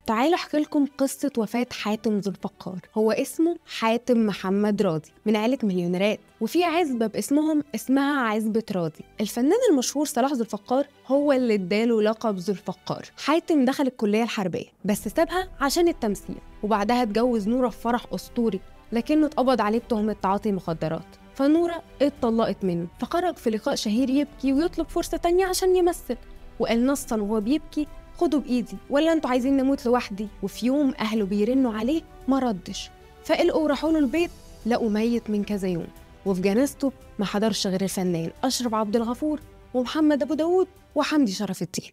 تعالوا احكي لكم قصة وفاة حاتم ذو الفقار هو اسمه حاتم محمد راضي من عائلة مليونيرات وفي عزبة باسمهم اسمها عزبة راضي الفنان المشهور صلاح ذو الفقار هو اللي اداله لقب ذو الفقار حاتم دخل الكلية الحربية بس سابها عشان التمثيل وبعدها اتجوز نورة في فرح أسطوري لكنه اتقبض عليه بتهمة تعاطي مخدرات فنورة اتطلقت منه فخرج في لقاء شهير يبكي ويطلب فرصة تانية عشان يمثل وقال نصا وهو بيبكي خدوا بايدي ولا انتوا عايزين نموت لوحدي وفي يوم اهله بيرنوا عليه ما ردش فقلقوا وراحوا له البيت لقوا ميت من كذا يوم وفي جنازته ما حضرش غير الفنان اشرف عبد الغفور ومحمد ابو داوود وحمدي شرف الدين